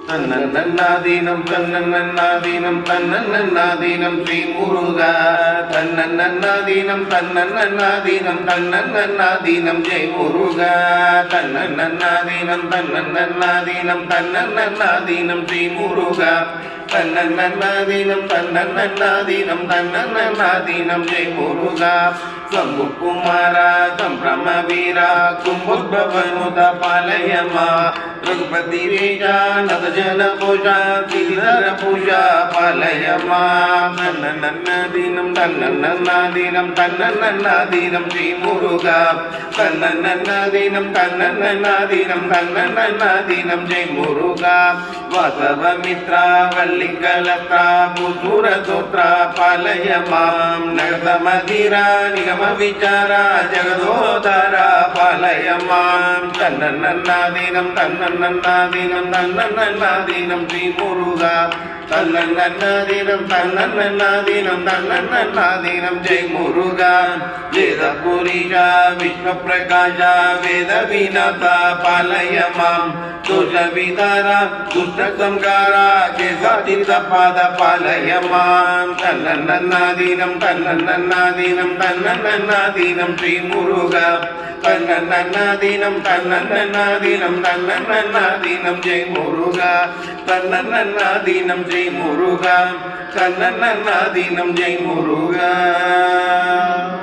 தன்னன்னாதீனம் தன்னன்னாதீனம் தன்னன்னாதீனம் ஸ்ரீ முருகா தன்னன்னாதீனம் தன்னன்னாதீனம் தன்னன்னாதீனம் ஜெய் முருகா தன்னன்னாதீனம் தன்னன்னாதீனம் தன்னன்னாதீனம் ஸ்ரீ முருகா தன்னன்னாதீனம் தன்னன்னாதீனம் தன்னன்னாதீனம் ஜெய் முருகா சம்பு குமாரா சம்பிரம வீரா கும்புத்பவனுத பாலயமா ரகுபதி வேஜா நத ஜன பூஜா திரிதர பூஜா பாலயமா தன்னன்னாதீனம் தன்னன்னாதீனம் தன்னன்னாதீனம் ஸ்ரீ முருகா தன்னன்னாதீனம் தன்னன்னாதீனம் தன்னன்னாதீனம் ஜெய் முருகா வாசவமித்ரா வல்லிக்கலத்ரா புசூர தோத்ரா பாலய மாம் நகதமதிரா நிகம விசாரா ஜகதோதாரா பாலய மாம் தன்னன்னாதீனம் தன்னன்னாதீனம் தன்னன்னாதீனம் ஸ்ரீ முருகா தன்னன்னாதீனம் தன்னன்னாதீனம் தன்னன்னாதீனம் ஜெய் முருகா வேத புரிஷா விஷ்ணு பிரகாஷா வேத விநாதா பாலய மாம் தோஷ விதாரா துஷ்ட சம்காரா கேசாதித்த பாத பாலய மாம் தன்னன்னாதீனம் தன்னன்னாதீனம் தன்னன்னாதீனம் ஸ்ரீ முருகா தன்னன்னாதீனம் தன்னன்னாதீனம் தன்னன்னாதீனம் ஜெய் முருகா தன்னன்னாதீனம் ஜெய் முருகா தன்னன்னாதீனம் ஜெய் முருகா